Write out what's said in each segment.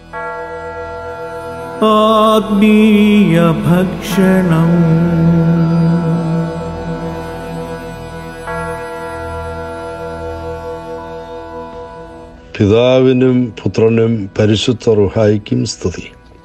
ആത്മീയഭക്ഷണം പിതാവിനും പുത്രനും പരിശുദ്ധ റുഹായിക്കും സ്തുതി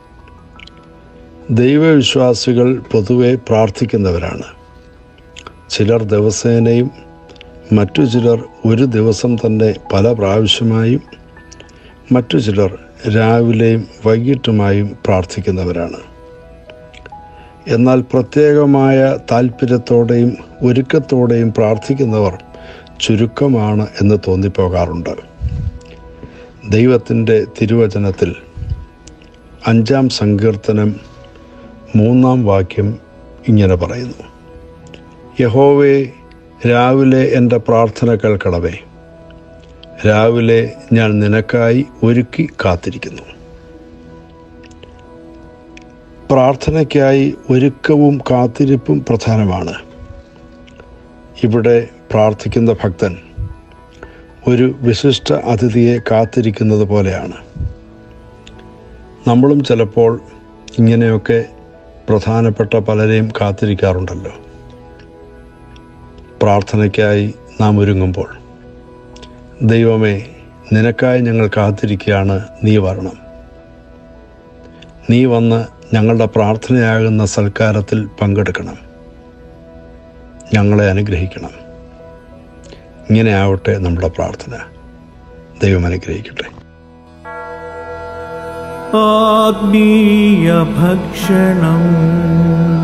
ദൈവവിശ്വാസികൾ പൊതുവെ പ്രാർത്ഥിക്കുന്നവരാണ് ചിലർ ദിവസേനയും മറ്റു ചിലർ ഒരു ദിവസം തന്നെ പല പ്രാവശ്യമായും മറ്റു ചിലർ രാവിലെയും വൈകിട്ടുമായും പ്രാർത്ഥിക്കുന്നവരാണ് എന്നാൽ പ്രത്യേകമായ താല്പര്യത്തോടെയും ഒരുക്കത്തോടെയും പ്രാർത്ഥിക്കുന്നവർ ചുരുക്കമാണ് എന്ന് തോന്നിപ്പോകാറുണ്ട് ദൈവത്തിൻ്റെ തിരുവചനത്തിൽ അഞ്ചാം സങ്കീർത്തനം മൂന്നാം വാക്യം ഇങ്ങനെ പറയുന്നു യഹോവേ രാവിലെ എൻ്റെ പ്രാർത്ഥന കേൾക്കണമേ രാവിലെ ഞാൻ നിനക്കായി ഒരുക്കി കാത്തിരിക്കുന്നു പ്രാർത്ഥനയ്ക്കായി ഒരുക്കവും കാത്തിരിപ്പും പ്രധാനമാണ് ഇവിടെ പ്രാർത്ഥിക്കുന്ന ഭക്തൻ ഒരു വിശിഷ്ട അതിഥിയെ കാത്തിരിക്കുന്നത് പോലെയാണ് നമ്മളും ചിലപ്പോൾ ഇങ്ങനെയൊക്കെ പ്രധാനപ്പെട്ട പലരെയും കാത്തിരിക്കാറുണ്ടല്ലോ പ്രാർത്ഥനയ്ക്കായി നാം ഒരുങ്ങുമ്പോൾ ദൈവമേ നിനക്കായി ഞങ്ങൾ കാത്തിരിക്കുകയാണ് നീ വരണം നീ വന്ന് ഞങ്ങളുടെ പ്രാർത്ഥനയാകുന്ന സൽക്കാരത്തിൽ പങ്കെടുക്കണം ഞങ്ങളെ അനുഗ്രഹിക്കണം ഇങ്ങനെ ആവട്ടെ നമ്മുടെ പ്രാർത്ഥന ദൈവം അനുഗ്രഹിക്കട്ടെ ആത്മീയഭക്ഷണം